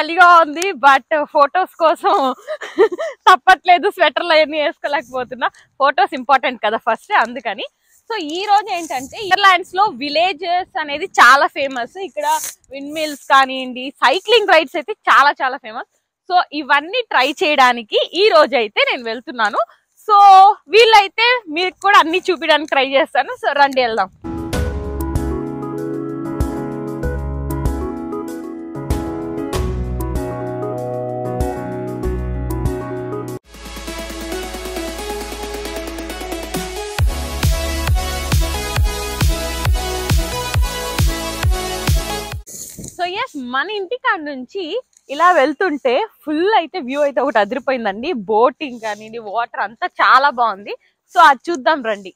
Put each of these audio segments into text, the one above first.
చలిగా ఉంది but photos కోసం తప్పట్లేదు స్వెటర్లు అవన్నీ వేసుకోలేకపోతున్నా ఫొటోస్ ఇంపార్టెంట్ కదా ఫస్ట్ అందుకని సో ఈ రోజు ఏంటంటే ఇయర్లాండ్స్ లో విలేజెస్ అనేది చాలా ఫేమస్ ఇక్కడ విండ్ మిల్స్ కానివ్వండి సైక్లింగ్ రైడ్స్ అయితే చాలా చాలా ఫేమస్ సో ఇవన్నీ ట్రై చేయడానికి ఈ రోజు అయితే నేను వెళ్తున్నాను సో వీళ్ళైతే మీకు కూడా అన్ని చూపించడానికి ట్రై చేస్తాను సో రండి వెళ్దాం సో ఎస్ మన ఇంటికాడ నుంచి ఇలా వెళ్తుంటే ఫుల్ అయితే వ్యూ అయితే ఒకటి అదిరిపోయిందండి బోటింగ్ కానివ్వండి వాటర్ అంతా చాలా బాగుంది సో అది చూద్దాం రండి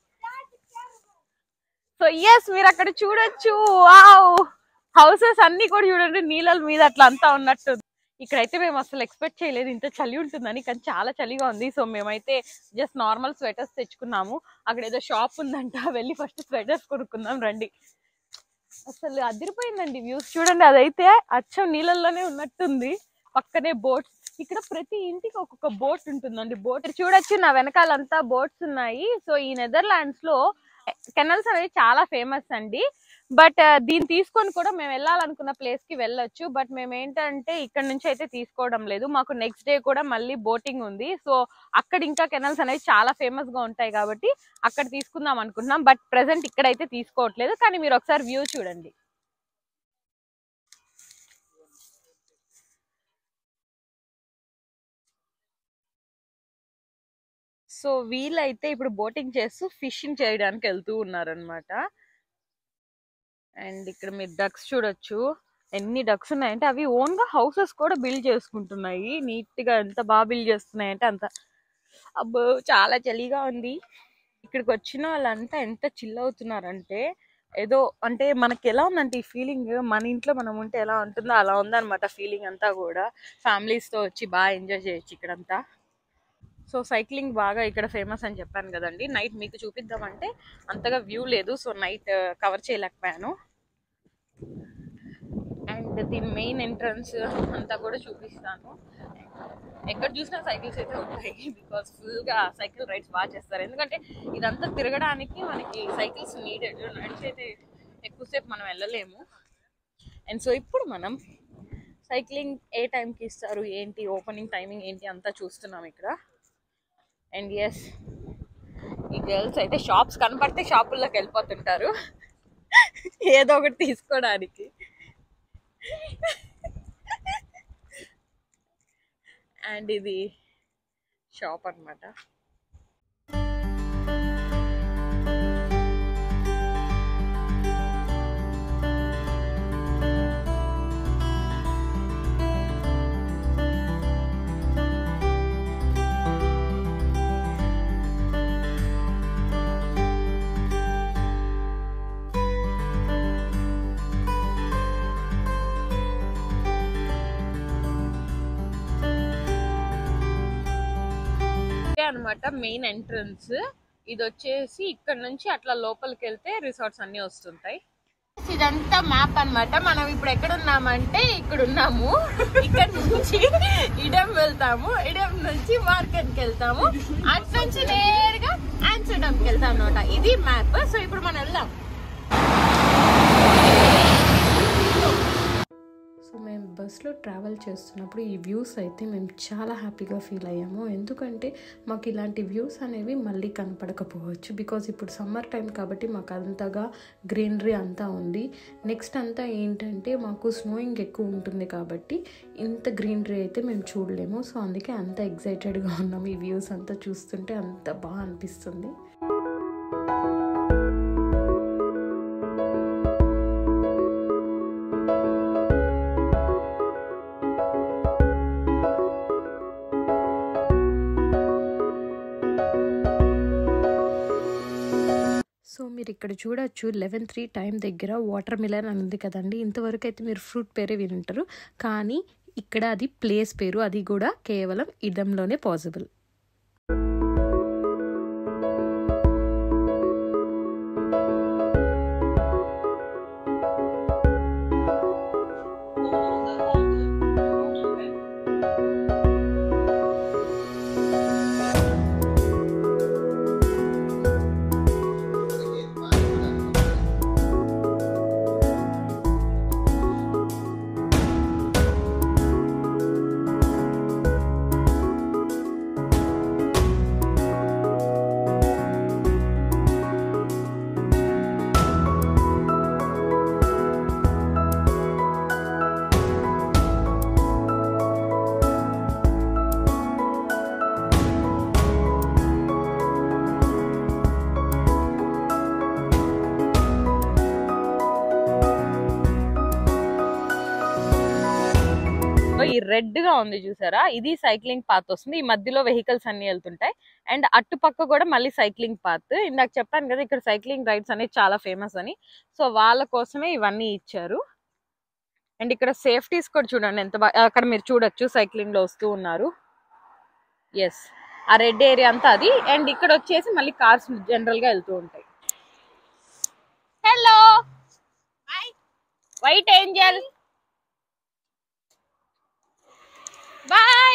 సో ఎస్ మీరు అక్కడ చూడొచ్చు వావ్ హౌసెస్ అన్ని కూడా చూడండి నీళ్ళ మీద అట్లా అంతా ఉన్నట్టు ఇక్కడైతే మేము అసలు ఎక్స్పెక్ట్ చేయలేదు ఇంత చలి ఉంటుందని కానీ చాలా చలిగా ఉంది సో మేమైతే జస్ట్ నార్మల్ స్వెటర్స్ తెచ్చుకున్నాము అక్కడ ఏదో షాప్ ఉందంట వెళ్ళి ఫస్ట్ స్వెటర్స్ కొనుక్కుందాం రండి అసలు అదిరిపోయిందండి వ్యూస్ చూడండి అదైతే అచ్చం నీళ్ళల్లోనే ఉన్నట్టుంది పక్కనే బోట్స్ ఇక్కడ ప్రతి ఇంటికి ఒక్కొక్క బోట్ ఉంటుందండి బోట్ చూడొచ్చు నా వెనకాలంతా బోట్స్ ఉన్నాయి సో ఈ నెదర్లాండ్స్ లో కెనల్స్ అనేవి చాలా ఫేమస్ అండి బట్ దీన్ని తీసుకొని కూడా మేము వెళ్ళాలనుకున్న ప్లేస్ కి వెళ్ళొచ్చు బట్ మేము ఏంటంటే ఇక్కడ నుంచి అయితే తీసుకోవడం లేదు మాకు నెక్స్ట్ డే కూడా మళ్ళీ బోటింగ్ ఉంది సో అక్కడ ఇంకా కెనల్స్ అనేవి చాలా ఫేమస్ గా ఉంటాయి కాబట్టి అక్కడ తీసుకుందాం అనుకుంటున్నాం బట్ ప్రెసెంట్ ఇక్కడైతే తీసుకోవట్లేదు కానీ మీరు ఒకసారి వ్యూ చూడండి సో వీళ్ళైతే ఇప్పుడు బోటింగ్ చేస్తూ ఫిషింగ్ చేయడానికి వెళ్తూ ఉన్నారనమాట అండ్ ఇక్కడ మీరు డక్స్ చూడొచ్చు ఎన్ని డక్స్ ఉన్నాయంటే అవి ఓన్ గా హౌసెస్ కూడా బిల్డ్ చేసుకుంటున్నాయి నీట్ గా ఎంత బాగా బిల్డ్ చేస్తున్నాయంటే అంత అబ్బో చాలా చలిగా ఉంది ఇక్కడికి వచ్చిన వాళ్ళంతా ఎంత చిల్ అవుతున్నారంటే ఏదో అంటే మనకి ఎలా ఉందంటే ఈ ఫీలింగ్ మన ఇంట్లో మనం ఉంటే ఎలా ఉంటుందో అలా ఉందన్నమాట ఫీలింగ్ అంతా కూడా families తో వచ్చి బాగా ఎంజాయ్ చేయొచ్చు ఇక్కడంతా సో సైక్లింగ్ బాగా ఇక్కడ ఫేమస్ అని చెప్పాను కదండి నైట్ మీకు చూపిద్దామంటే అంతగా వ్యూ లేదు సో నైట్ కవర్ చేయలేకపోయాను అండ్ దీని మెయిన్ ఎంట్రన్స్ అంతా కూడా చూపిస్తాను ఎక్కడ చూసినా సైకిల్స్ అయితే ఉంటాయి బికాస్ ఫుల్గా సైకిల్ రైడ్స్ బాగా చేస్తారు ఎందుకంటే ఇదంతా తిరగడానికి మనకి సైకిల్స్ నీడెడ్ నడిచి అయితే ఎక్కువసేపు మనం వెళ్ళలేము అండ్ సో ఇప్పుడు మనం సైక్లింగ్ ఏ టైంకి ఇస్తారు ఏంటి ఓపెనింగ్ టైమింగ్ ఏంటి అంతా చూస్తున్నాం ఇక్కడ అండ్ ఎస్ ఈ గర్ల్స్ అయితే షాప్స్ కనపడితే షాపుల్లోకి వెళ్ళిపోతుంటారు ఏదో ఒకటి తీసుకోవడానికి అండ్ ఇది షాప్ అన్నమాట ఇదే అనమాట మెయిన్ ఎంట్రన్స్ ఇది వచ్చేసి ఇక్కడ నుంచి అట్లా లోపలికి వెళ్తే రిసార్ట్స్ అన్ని వస్తుంటాయి ఇదంతా మ్యాప్ అన్నమాట మనం ఇప్పుడు ఎక్కడ ఉన్నామంటే ఇక్కడ ఉన్నాము ఇక్కడ నుంచి ఇడెం వెళ్తాము ఇడెం నుంచి మార్కెట్ కి వెళ్తాము అటు నుంచి నేరుగా ఆన్సర్డమ్ కి వెళ్తాం అనమాట ఇది మ్యాప్ సో ఇప్పుడు మనం వెళ్దాం సో మేము బస్లో ట్రావెల్ చేస్తున్నప్పుడు ఈ వ్యూస్ అయితే మేము చాలా హ్యాపీగా ఫీల్ అయ్యాము ఎందుకంటే మాకు ఇలాంటి వ్యూస్ అనేవి మళ్ళీ కనపడకపోవచ్చు బికాజ్ ఇప్పుడు సమ్మర్ టైం కాబట్టి మాకు అంతగా గ్రీనరీ అంతా ఉంది నెక్స్ట్ అంతా ఏంటంటే మాకు స్నోయింగ్ ఎక్కువ ఉంటుంది కాబట్టి ఇంత గ్రీనరీ అయితే మేము చూడలేము సో అందుకే అంత ఎగ్జైటెడ్గా ఉన్నాము ఈ వ్యూస్ అంతా చూస్తుంటే అంత బాగా అనిపిస్తుంది సో మీరు ఇక్కడ చూడొచ్చు లెవెన్ త్రీ టైం దగ్గర వాటర్ మిలన్ అని ఉంది కదండి ఇంతవరకు అయితే మీరు ఫ్రూట్ పేరే వినుంటారు కానీ ఇక్కడ అది ప్లేస్ పేరు అది కూడా కేవలం ఇదంలోనే పాసిబుల్ రెడ్ గా ఉంది చూసారా ఇది సైక్లింగ్ పాత్ వస్తుంది ఈ మధ్యలో వెహికల్స్ అన్ని వెళ్తుంటాయి అండ్ అటుపక్క కూడా మళ్ళీ సైక్లింగ్ పాత్ ఇందాక చెప్పాను కదా ఇక్కడ సైక్లింగ్ రైడ్స్ అనేది చాలా ఫేమస్ అని సో వాళ్ళ కోసమే ఇవన్నీ ఇచ్చారు అండ్ ఇక్కడ సేఫ్టీస్ కూడా చూడండి ఎంత బాగా అక్కడ మీరు చూడొచ్చు సైక్లింగ్ లో వస్తూ ఉన్నారు ఎస్ ఆ రెడ్ ఏరియా అంతా అది అండ్ ఇక్కడ వచ్చేసి మళ్ళీ కార్స్ జనరల్ గా వెళ్తూ ఉంటాయి hello white angel boy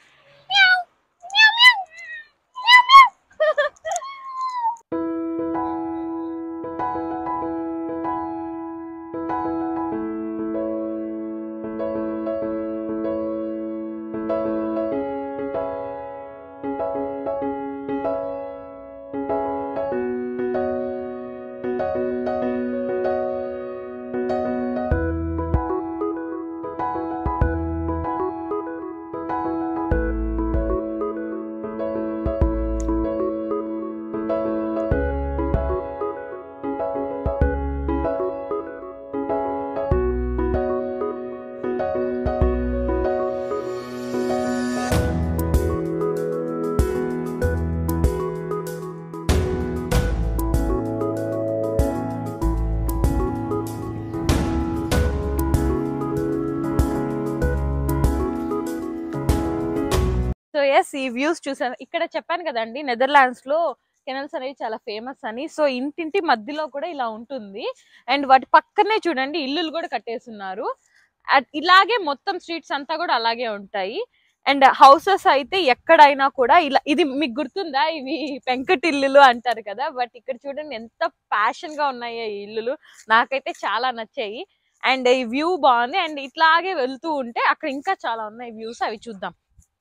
so yes ఈ వ్యూస్ చూసాను ఇక్కడ చెప్పాను కదండి నెదర్లాండ్స్ లో కెనల్స్ అనేవి చాలా ఫేమస్ అని సో ఇంటింటి మధ్యలో కూడా ఇలా ఉంటుంది అండ్ వాటి పక్కనే చూడండి ఇల్లులు కూడా కట్టేస్తున్నారు అట్- ఇలాగే మొత్తం స్ట్రీట్స్ అంతా కూడా అలాగే ఉంటాయి అండ్ హౌసెస్ అయితే ఎక్కడైనా కూడా ఇలా ఇది మీకు గుర్తుందా ఇవి పెంకటిల్లులు అంటారు కదా బట్ ఇక్కడ చూడండి ఎంత ప్యాషన్ గా ఉన్నాయో ఈ ఇల్లులు నాకైతే చాలా నచ్చాయి అండ్ ఈ వ్యూ బాగుంది అండ్ ఇట్లాగే వెళ్తూ ఉంటే అక్కడ ఇంకా చాలా ఉన్నాయి వ్యూస్ అవి చూద్దాం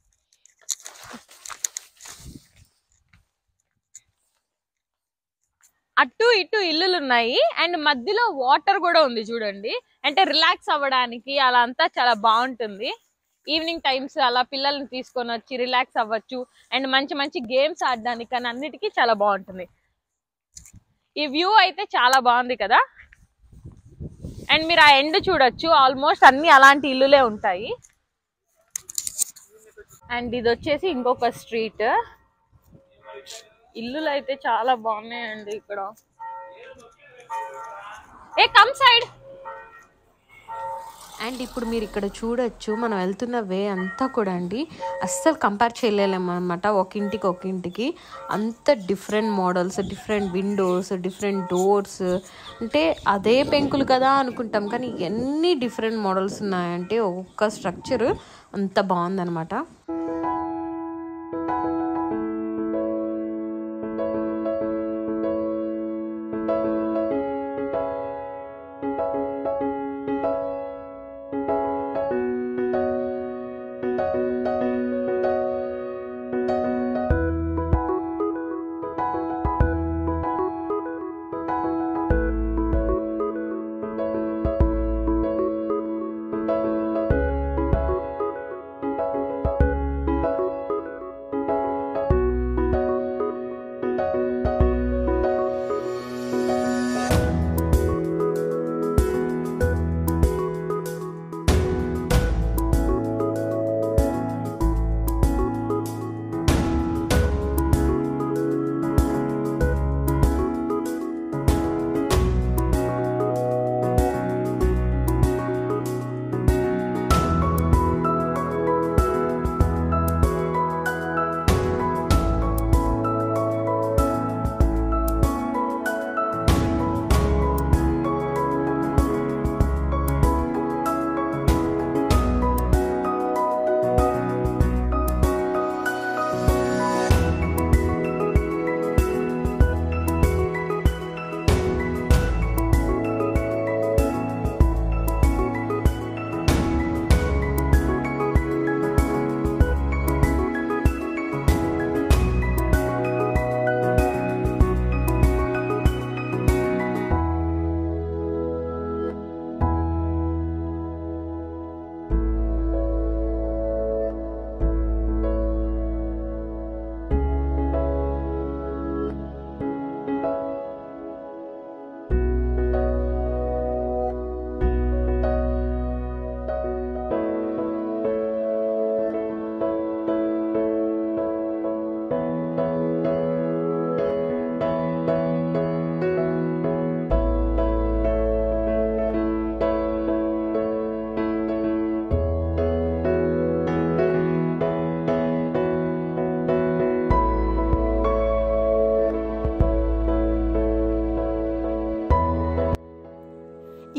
అటు ఇటు ఇల్లులు ఉన్నాయి అండ్ మధ్యలో వాటర్ కూడా ఉంది చూడండి అంటే రిలాక్స్ అవ్వడానికి అలా అంతా చాలా బాగుంటుంది ఈవినింగ్ టైమ్స్ అలా పిల్లల్ని తీసుకొని వచ్చి రిలాక్స్ అవ్వచ్చు అండ్ మంచి మంచి గేమ్స్ ఆడడానికి కానీ అన్నిటికీ చాలా బాగుంటుంది ఈ వ్యూ అయితే చాలా బాగుంది కదా అండ్ మీరు ఆ ఎండ్ చూడొచ్చు ఆల్మోస్ట్ అన్ని అలాంటి ఇల్లులే ఉంటాయి అండ్ ఇది వచ్చేసి ఇంకొక స్ట్రీట్ ఇల్లులు అయితే చాలా బాగున్నాయండి ఇక్కడ ఏ కమ్ సైడ్ అండ్ ఇప్పుడు మీరు ఇక్కడ చూడొచ్చు మనం వెళ్తున్న వే అంతా కూడా అండి అస్సలు కంపేర్ చేయలేము అనమాట ఒక ఇంటికి ఒక ఇంటికి అంత different models different windows different doors అంటే అదే పెంకులు కదా అనుకుంటాం కానీ ఎన్ని డిఫరెంట్ మోడల్స్ ఉన్నాయంటే ఒక్కొక్క స్ట్రక్చర్ అంత బాగుందనమాట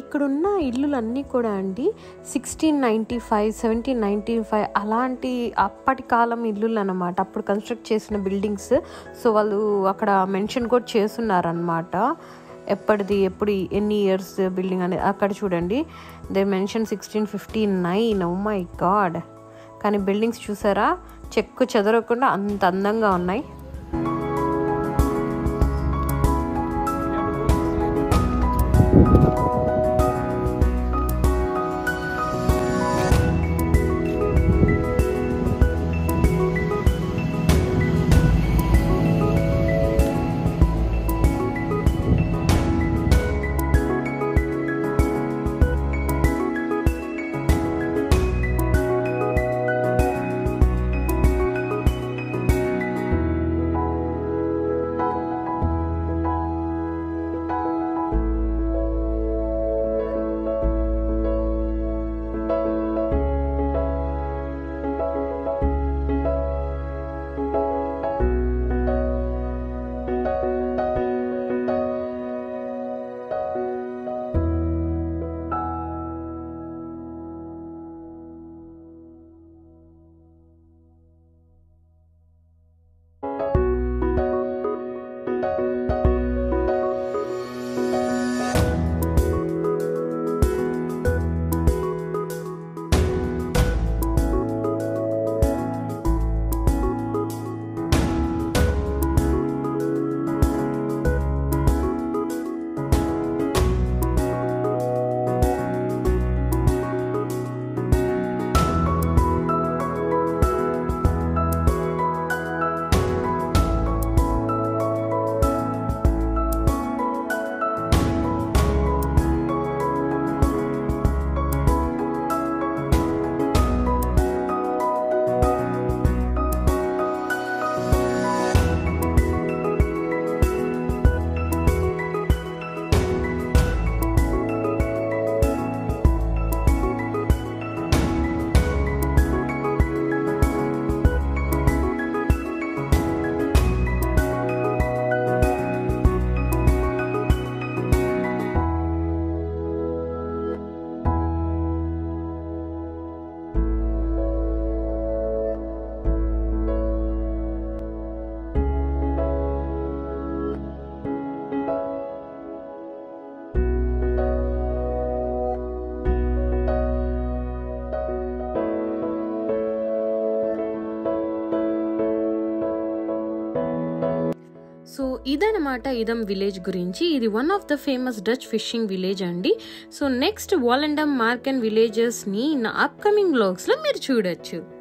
ఇక్కడున్న ఇల్లులన్నీ కూడా అండి sixteen ninety five seventeen ninety five అలాంటి అప్పటి కాలం ఇల్లులు అనమాట అప్పుడు కన్స్ట్రక్ట్ చేసిన బిల్డింగ్స్ సో వాళ్ళు అక్కడ మెన్షన్ కూడా చేస్తున్నారనమాట ఎప్పటిది ఎప్పుడు ఎన్ని ఇయర్స్ బిల్డింగ్ అనేది అక్కడ చూడండి the mansion sixteen fifty nine oh my god కానీ బిల్డింగ్స్ చూసారా చెక్కు చెదరకుండా అంత అందంగా ఉన్నాయి సో ఇదనమాట ఇదం విలేజ్ గురించి ఇది one of the famous Dutch fishing village అండి so next Volendam Marken and విలేజెస్ని నా అప్కమింగ్ బ్లాగ్స్లో మీరు చూడొచ్చు